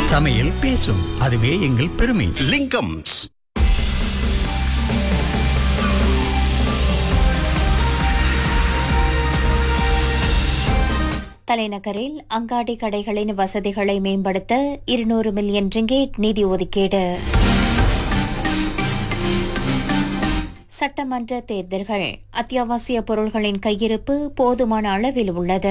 சமையல் பேசும் அதுவே எங்கள் பெருமை லிங்கம்ஸ் தலைநகரில் அங்காடி கடைகளின் வசதிகளை மேம்படுத்த இருநூறு மில்லியன் ரிங்கேட் நிதி ஒதுக்கீடு சட்டமன்ற தேர்தல்கள் அத்தியாவசிய பொருள்களின் கையிருப்பு போதுமான அளவில் உள்ளது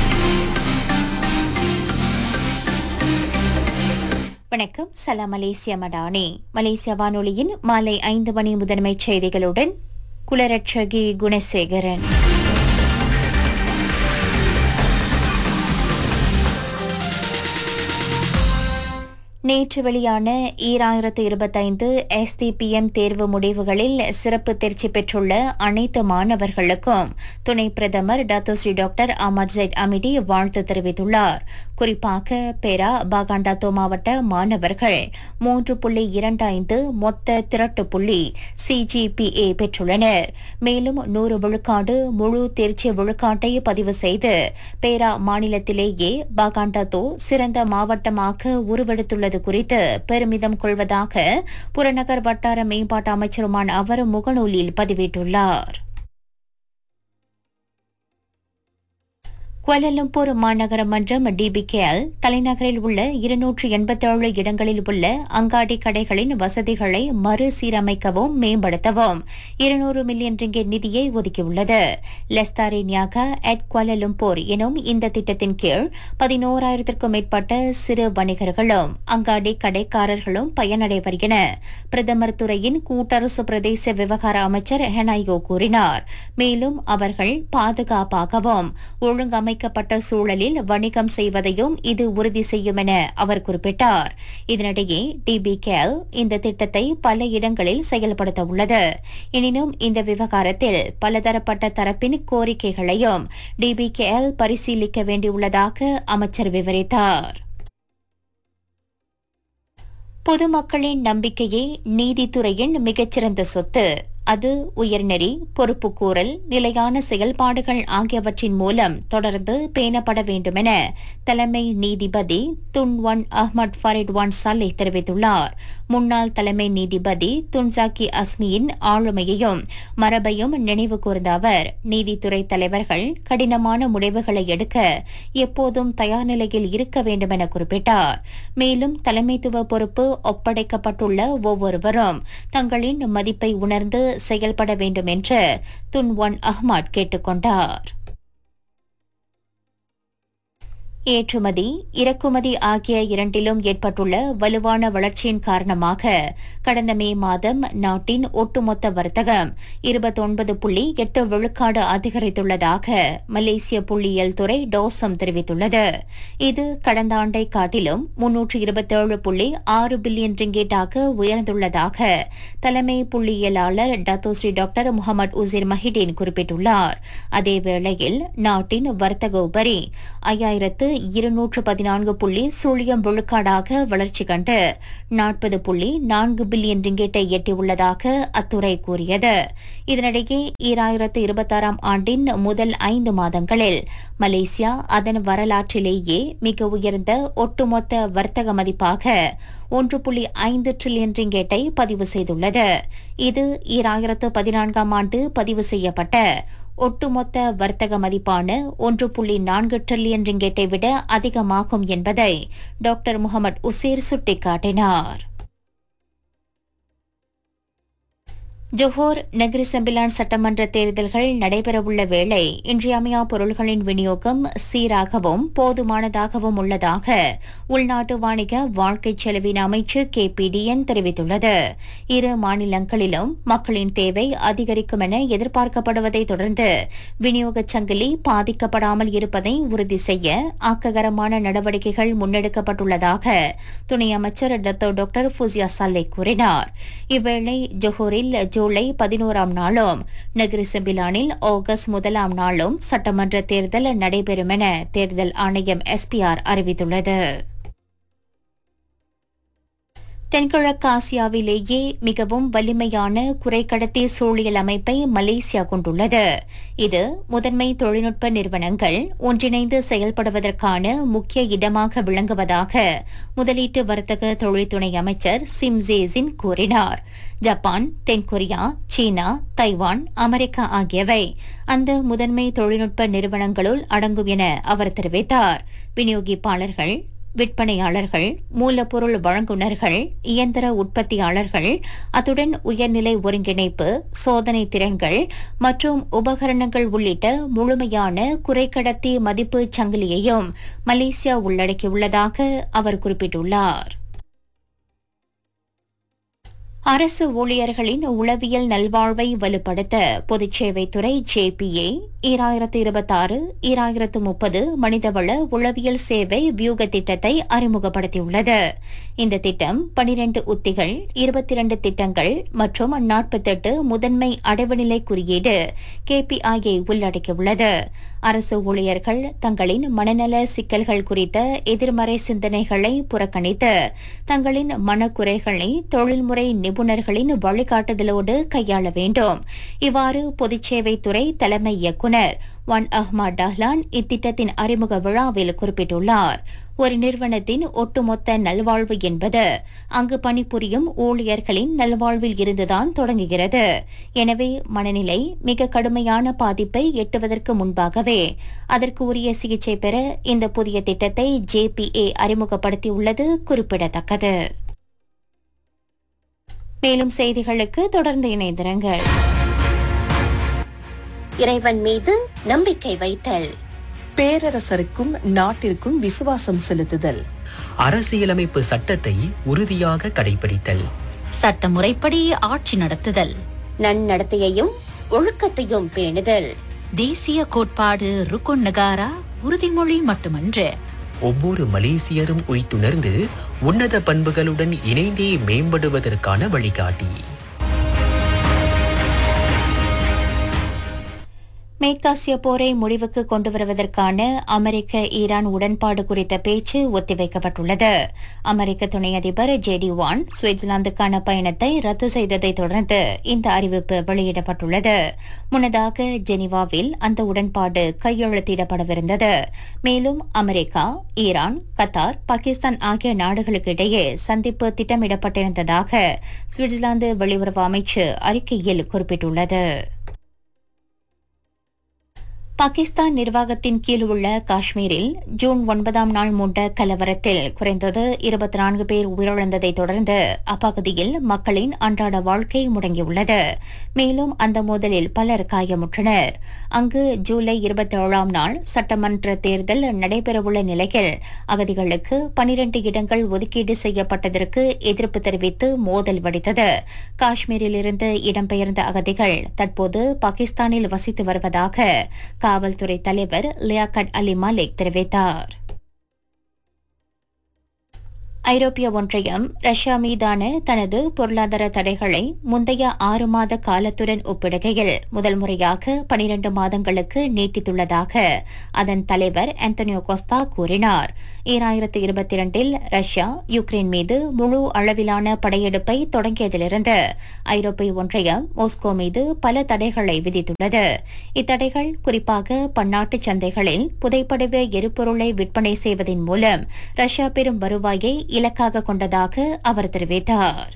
வணக்கம் சலாம் மலேசியா மடானி மலேசிய வானொலியின் மாலை ஐந்து மணி முதன்மைச் செய்திகளுடன் குலரட்சகி குணசேகரன் நேற்று வெளியான ஈராயிரத்து இருபத்தைந்து எஸ்டிபிஎம் தேர்வு முடிவுகளில் சிறப்பு தேர்ச்சி பெற்றுள்ள அனைத்து மாணவர்களுக்கும் துணை பிரதமர் Datuk Seri doctor Ahmad Zahid Hamidi வாழ்த்து தெரிவித்துள்ளார் குறிப்பாக பெரா பாகாண்டாத்தோ மாவட்ட மாணவர்கள் மூன்று புள்ளி இரண்டு ஐந்து மொத்த திரட்டு புள்ளி சிஜிபிஏ பெற்றுள்ளனர் மேலும் நூறு விழுக்காடு முழு தேர்ச்சி விழுக்காட்டை பதிவு செய்து பேரா மாநிலத்திலேயே பாகாண்டாத்தோ சிறந்த மாவட்டமாக உருவெடுத்துள்ளது குறித்து பெருமிதம் கொள்வதாக புறநகர் வட்டார மேம்பாட்டு அமைச்சருமான அவர் முகநூலில் பதிவிட்டுள்ளார் குவாலலம்பூர் மாநகர மன்றம் டிபிகேஎல் தலைநகரில் உள்ள இருநூற்று எண்பத்தேழு இடங்களில் உள்ள அங்காடி கடைகளின் வசதிகளை மறுசீரமைக்கவும் மேம்படுத்தவும் இருநூறு மில்லியன் ரிங்கெட் நிதியை ஒதுக்கியுள்ளது லெஸ்தாரி நியாகா எட் குவாலலும்பூர் எனும் இந்த திட்டத்தின் கீழ் பதினோராயிரத்திற்கும் மேற்பட்ட சிறு வணிகர்களும் அங்காடி கடைக்காரர்களும் பயனடைவர் என பிரதமர் துறையின் கூட்டரசு பிரதேச விவகார அமைச்சர் ஹெனாயோ கூறினார் மேலும் அவர்கள் பாதுகாப்பாகவும் ஒழுங்கமை அமைக்கப்பட்ட சூழலில் வணிகம் செய்வதையும் இது உறுதி செய்யும் என அவர் குறிப்பிட்டார் இதனிடையே டிபிகேல் இந்த திட்டத்தை பல இடங்களில் செயல்படுத்த உள்ளது எனினும் இந்த விவகாரத்தில் பலதரப்பட்ட தரப்பின் கோரிக்கைகளையும் டிபிகேஎல் பரிசீலிக்க வேண்டியுள்ளதாக அமைச்சர் விவரித்தார் பொதுமக்களின் நம்பிக்கையே நீதித்துறையின் மிகச்சிறந்த சொத்து அது உயர்நெறி பொறுப்புக்கூறல் நிலையான செயல்பாடுகள் ஆகியவற்றின் மூலம் தொடர்ந்து பேணப்பட வேண்டுமென தலைமை நீதிபதி துன்வன் அஹ்மத் ஃபரிட்வான் சலே தெரிவித்துள்ளார் முன்னாள் தலைமை நீதிபதி துன்சாக்கி அஸ்மியின் ஆளுமையையும் மரபையும் நினைவு கூர்ந்த அவர் நீதித்துறை தலைவர்கள் கடினமான முடிவுகளை எடுக்க எப்போதும் தயார் நிலையில் இருக்க வேண்டும் என குறிப்பிட்டார் மேலும் தலைமைத்துவ பொறுப்பு ஒப்படைக்கப்பட்டுள்ள ஒவ்வொருவரும் தங்களின் மதிப்பை உணர்ந்து செயல்பட வேண்டும் என்று துன்வான் அஹ்மத் கேட்டுக் கொண்டார் ஏற்றுமதி இறக்குமதி ஆகிய இரண்டிலும் ஏற்பட்டுள்ள வலுவான வளர்ச்சியின் காரணமாக கடந்த மே மாதம் நாட்டின் ஒட்டுமொத்த வர்த்தகம் இருபத்தொன்பது புள்ளி எட்டு விழுக்காடு அதிகரித்துள்ளதாக மலேசிய புள்ளியியல் துறை டோசம் தெரிவித்துள்ளது இது கடந்த ஆண்டை காட்டிலும் முன்னூற்று இருபத்தேழு புள்ளி ஆறு பில்லியன் ரிங்கேட்டாக உயர்ந்துள்ளதாக தலைமை புள்ளியியலாளர் Datuk Seri doctor Mohd Uzir Mahidin குறிப்பிட்டுள்ளார் அதேவேளையில் நாட்டின் வர்த்தக உபரி ஐயாயிரத்து இருநூற்று பதினான்கு புள்ளி சுழியம் விழுக்காடாக வளர்ச்சி கண்டு நாற்பது புள்ளி நான்கு பில்லியன் ரிங்கெட்டை எட்டியுள்ளதாக அத்துறை கூறியது இதனிடையே ஈராயிரத்து இருபத்தாறாம் ஆண்டின் முதல் ஐந்து மாதங்களில் மலேசியா அதன் வரலாற்றிலேயே மிக உயர்ந்த ஒட்டுமொத்த வர்த்தக மதிப்பாக ஒன்று புள்ளி ஐந்து டிரில்லியன் ரிங்கெட்டை பதிவு செய்துள்ளது இது ஈராயிரத்து பதினான்காம் ஆண்டு பதிவு செய்யப்பட்ட ஒட்டுமொத்த வர்த்தக மதிப்பான ஒன்று புள்ளி நான்கு டிரில்லியன் ரிங்கெட்டை விட அதிகமாகும் என்பதை டாக்டர் முகமது உசேர் சுட்டிக்காட்டினார் ஜொஹோர் நகரி செம்பிலான் சட்டமன்ற தேர்தல்கள் நடைபெறவுள்ள வேளை இன்றியமையா பொருள்களின் விநியோகம் சீராகவும் போதுமானதாகவும் உள்ளதாக உள்நாட்டு வாணிக வாழ்க்கை செலவின அமைச்சு கே பி டிஎன் தெரிவித்துள்ளது இரு மாநிலங்களிலும் மக்களின் தேவை அதிகரிக்கும் என எதிர்பார்க்கப்படுவதை தொடர்ந்து விநியோகச் சங்கிலி பாதிக்கப்படாமல் இருப்பதை உறுதி செய்ய ஆக்ககரமான நடவடிக்கைகள் முன்னெடுக்கப்பட்டுள்ளதாக துணை அமைச்சர் டத்தோ டாக்டர் ஃபுசியா சல்லே கூறினார் இவ்வேளை ஜொஹோரில் ஜூலை பதினோராம் நாளும் நகரி செம்பிலானில் ஆகஸ்ட் முதலாம் நாளும் சட்டமன்ற தேர்தல் நடைபெறும் என தேர்தல் ஆணையம் எஸ்பிஆர் அறிவித்துள்ளது தென்கிழக்கு ஆசியாவிலேயே மிகவும் வலிமையான குறைக்கடத்தி சூழியல் அமைப்பை மலேசியா கொண்டுள்ளது இது முதன்மை தொழில்நுட்ப நிறுவனங்கள் ஒன்றிணைந்து செயல்படுவதற்கான முக்கிய இடமாக விளங்குவதாக முதலீட்டு வர்த்தக தொழில்துறை அமைச்சர் சிம் ஜேசின் கூறினார் ஜப்பான் தென்கொரியா சீனா தைவான் அமெரிக்கா ஆகியவை அந்த முதன்மை தொழில்நுட்ப நிறுவனங்களுள் அடங்கும் என அவர் தெரிவித்தார் விநியோகிப்பாளர்கள் விற்பனையாளர்கள் மூலப்பொருள் வழங்குநர்கள் இயந்திர உற்பத்தியாளர்கள் அத்துடன் உயர்நிலை ஒருங்கிணைப்பு சோதனை திறன்கள் மற்றும் உபகரணங்கள் உள்ளிட்ட முழுமையான குறைக்கடத்தி மதிப்பு சங்கிலியையும் மலேசியா உள்ளடக்கியுள்ளதாக அவர் குறிப்பிட்டுள்ளார் அரசு ஊழியர்களின் உளவியல் நல்வாழ்வை வலுப்படுத்த பொதுச்சேவைத்துறை ஜேபிஏ ஈராயிரத்து இருபத்தாறு ஈராயிரத்து முப்பது மனிதவள உளவியல் சேவை வியூக திட்டத்தை அறிமுகப்படுத்தியுள்ளது இந்த திட்டம் பனிரண்டு உத்திகள் இருபத்தி இரண்டு திட்டங்கள் மற்றும் நாற்பத்தெட்டு முதன்மை அடைவுநிலை குறியீடு கேபிஐயை உள்ளடக்கியுள்ளது அரசு ஊழியர்கள் தங்களின் மனநல சிக்கல்கள் குறித்த எதிர்மறை சிந்தனைகளை புறக்கணித்து தங்களின் மனக்குறைகளை தொழில்முறை நிபுணர்களின் வழிகாட்டுதலோடு கையாள வேண்டும் இவ்வாறு பொதுச்சேவைத்துறை தலைமை இயக்குநர் ஒன் அஹ்மத் டஹ்லான் இத்திட்டத்தின் அறிமுக விழாவில் குறிப்பிட்டுள்ளார் ஒரு நிறுவனத்தின் ஒட்டுமொத்த நல்வாழ்வு என்பது அங்கு பணிபுரியும் ஊழியர்களின் நல்வாழ்வில் இருந்துதான் தொடங்குகிறது எனவே மனநிலை மிக கடுமையான பாதிப்பை எட்டுவதற்கு முன்பாகவே அதற்கு உரிய சிகிச்சை பெற இந்த புதிய திட்டத்தை ஜேபிஏ அறிமுகப்படுத்தியுள்ளது குறிப்பிடத்தக்கது மேலும் செய்திகளுக்கு தொடர்ந்து இணைந்திருங்கள் இறைவன் மீது நம்பிக்கை வைத்தல் பேரரசருக்கும் நாட்டிற்கும் விசுவாசம் செலுத்துதல் அரசியலமைப்பு சட்டத்தை உறுதியாக கடைபிடித்தல் சட்டமுறைப்படி ஆட்சி நடத்துதல் நன்னடத்தையையும் ஒழுக்கத்தையும் பேணுதல் தேசிய கோட்பாடு ருக்குன் நகாரா உறுதிமொழி மட்டுமன்று ஒவ்வொரு மலேசியரும் உய்த்துணர்ந்து உன்னத பண்புகளுடன் இணைந்தே மேம்படுவதற்கான வழிகாட்டி மேற்காசிய போரை முடிவுக்கு கொண்டு வருவதற்கான அமெரிக்க ஈரான் உடன்பாடு குறித்த பேச்சு ஒத்திவைக்கப்பட்டுள்ளது அமெரிக்க துணை அதிபர் ஜேடி வான் சுவிட்சர்லாந்துக்கான பயணத்தை ரத்து செய்ததை தொடர்ந்து இந்த அறிவிப்பு வெளியிடப்பட்டுள்ளது முன்னதாக ஜெனீவாவில் அந்த உடன்பாடு கையெழுத்திடப்படவிருந்தது மேலும் அமெரிக்கா ஈரான் கத்தார் பாகிஸ்தான் ஆகிய நாடுகளுக்கு இடையே சந்திப்பு திட்டமிடப்பட்டிருந்ததாக சுவிட்சர்லாந்து வெளியுறவு அமைச்சு அறிக்கையில் குறிப்பிட்டுள்ளது பாகிஸ்தான் நிர்வாகத்தின் கீழ் உள்ள காஷ்மீரில் ஜூன் ஒன்பதாம் நாள் மூண்ட கலவரத்தில் குறைந்தது இருபத்தி நான்கு பேர் உயிரிழந்ததை தொடர்ந்து அப்பகுதியில் மக்களின் அன்றாட வாழ்க்கை முடங்கியுள்ளது மேலும் அந்த மோதலில் பலர் காயமுற்றனர் அங்கு ஜூலை இருபத்தி ஏழாம் நாள் சட்டமன்ற தேர்தல் நடைபெறவுள்ள நிலையில் அகதிகளுக்கு பனிரண்டு இடங்கள் ஒதுக்கீடு செய்யப்பட்டதற்கு எதிர்ப்பு தெரிவித்து மோதல் வெடித்தது காஷ்மீரிலிருந்து இடம்பெயர்ந்த அகதிகள் தற்போது பாகிஸ்தானில் வசித்து வருவதாக காவல்துறை தலைவர் லியாகட் அலி மாலிக் தெரிவித்தார் ஐரோப்பிய ஒன்றியம் ரஷ்யா மீதான தனது பொருளாதார தடைகளை முந்தைய ஆறு மாத காலத்துடன் ஒப்பிடுகையில் முதல் முறையாக பனிரண்டு மாதங்களுக்கு நீட்டித்துள்ளதாக அதன் தலைவர் ஆந்தனியோ கோஸ்தா கூறினார் ஈராயிரத்து இருபத்தி இரண்டில் ரஷ்யா யுக்ரைன் மீது முழு அளவிலான படையெடுப்பை தொடங்கியதிலிருந்து ஐரோப்பிய ஒன்றியம் மாஸ்கோ மீது பல தடைகளை விதித்துள்ளது இத்தடைகள் குறிப்பாக பன்னாட்டு சந்தைகளில் புதைப்படிவ எரிபொருளை விற்பனை செய்வதன் மூலம் ரஷ்யா பெறும் வருவாயை இலக்காக கொண்டதாக அவர் தெரிவித்தார்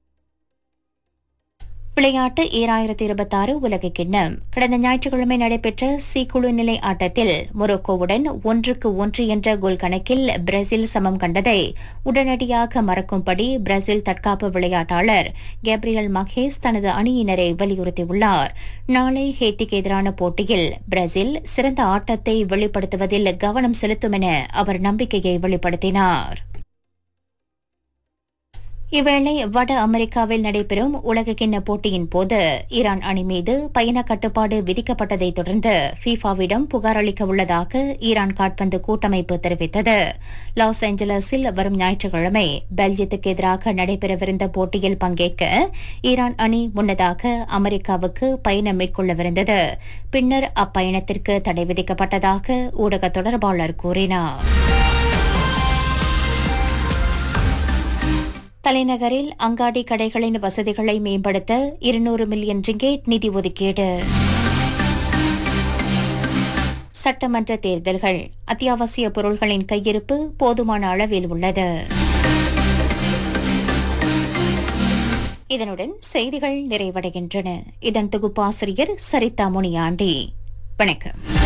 விளையாட்டு ஈராயிரத்தி இருபத்தாறு உலக கிண்ணம் கடந்த ஞாயிற்றுக்கிழமை நடைபெற்ற சி குழு நிலை ஆட்டத்தில் மொரோக்கோவுடன் ஒன்றுக்கு ஒன்று என்ற கோல் கணக்கில் பிரேசில் சமம் கண்டதை உடனடியாக மறக்கும்படி பிரேசில் தற்காப்பு விளையாட்டாளர் கேப்ரியல் மகேஸ் தனது அணியினரை வலியுறுத்தியுள்ளார் நாளை ஹேட்டிக்கு எதிரான போட்டியில் பிரேசில் சிறந்த ஆட்டத்தை வெளிப்படுத்துவதில் கவனம் செலுத்தும் என அவர் நம்பிக்கையை வெளிப்படுத்தினார் இவ்வேளை வட அமெரிக்காவில் நடைபெறும் உலகக்கிண்ண போட்டியின் போது ஈரான் அணி மீது பயண கட்டுப்பாடு விதிக்கப்பட்டதை தொடர்ந்து ஃபீஃபாவிடம் புகார் அளிக்க உள்ளதாக ஈரான் காட்பந்து கூட்டமைப்பு தெரிவித்தது லாஸ் ஏஞ்சலஸில் வரும் ஞாயிற்றுக்கிழமை பெல்ஜியத்துக்கு எதிராக நடைபெறவிருந்த போட்டியில் பங்கேற்க ஈரான் அணி முன்னதாக அமெரிக்காவுக்கு பயணம் மேற்கொள்ளவிருந்தது பின்னர் அப்பயணத்திற்கு தடை விதிக்கப்பட்டதாக ஊடக தொடர்பாளர் கூறினார் தலைநகரில் அங்காடி கடைகளின் வசதிகளை மேம்படுத்த இருநூறு மில்லியன் ரிங்கேட் நிதி ஒதுக்கீடு சட்டமன்ற தேர்தல்கள் அத்தியாவசிய பொருள்களின் கையிருப்பு போதுமான அளவில் உள்ளது இதனுடன் செய்திகள் நிறைவடைகின்றன இதன் தொகுப்பாசிரியர் சரிதா முனியாண்டி வணக்கம்